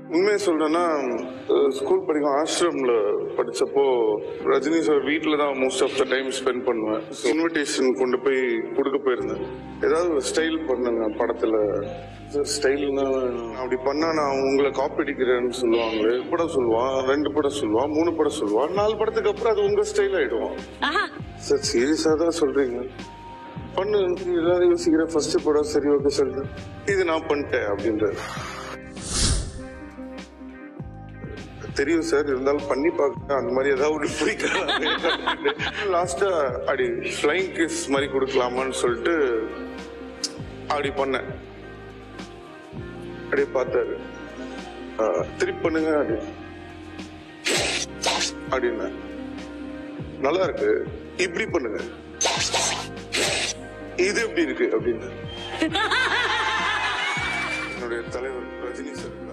உண்மையை சொல்றேன்னா அஹ், ஸ்கூல் படிக்கும் ஆசிரம்ல படிச்சப்போ ரஜினி சார் வீட்டில் தான் most of the time spend பண்ணுவேன் இன்விடேஷன் கொண்டு போய் கொடுக்க போயிருந்தேன் ஏதாவது ஒரு ஸ்டைல் பண்ணுங்க படத்துல ஸ்டைல்னா அப்படி பண்ணா நான் உங்களை காப்பி அடிக்கிறேன்னு சொல்லுவாங்களே ஒரு படம் சொல்லுவான் ரெண்டு படம் சொல்லுவான் மூணு படம் சொல்லுவான் நாலு படத்துக்கு அப்புறம் அது உங்க ஸ்டைல் ஆயிடுவான் ஆஹா சார் சீரியஸா தான் சொல்றீங்க பண்ணு எல்லாரும் யோசிக்கிறேன் ஃபர்ஸ்ட் படம் சரி ஓகே சொல்றேன் இது நான் பண்ணிட்டேன் அப்படின்றது தெரியும் சார் இருந்தாலும் பண்ணி பார்க்க அந்த மாதிரி ஏதாவது ஒன்று பிடிக்கலாம் லாஸ்டா அப்படி ஃப்ளைங் கிஸ் மாதிரி கொடுக்கலாமான்னு சொல்லிட்டு அப்படி பண்ணேன் அப்படியே பார்த்தாரு ஆஹ், திருப்பி பண்ணுங்க அப்படி அப்படின்னா நல்லா இருக்கு இப்படி பண்ணுங்க இது எப்படி இருக்கு அப்படின்னு என்னுடைய தலைவர் ரஜினி சார்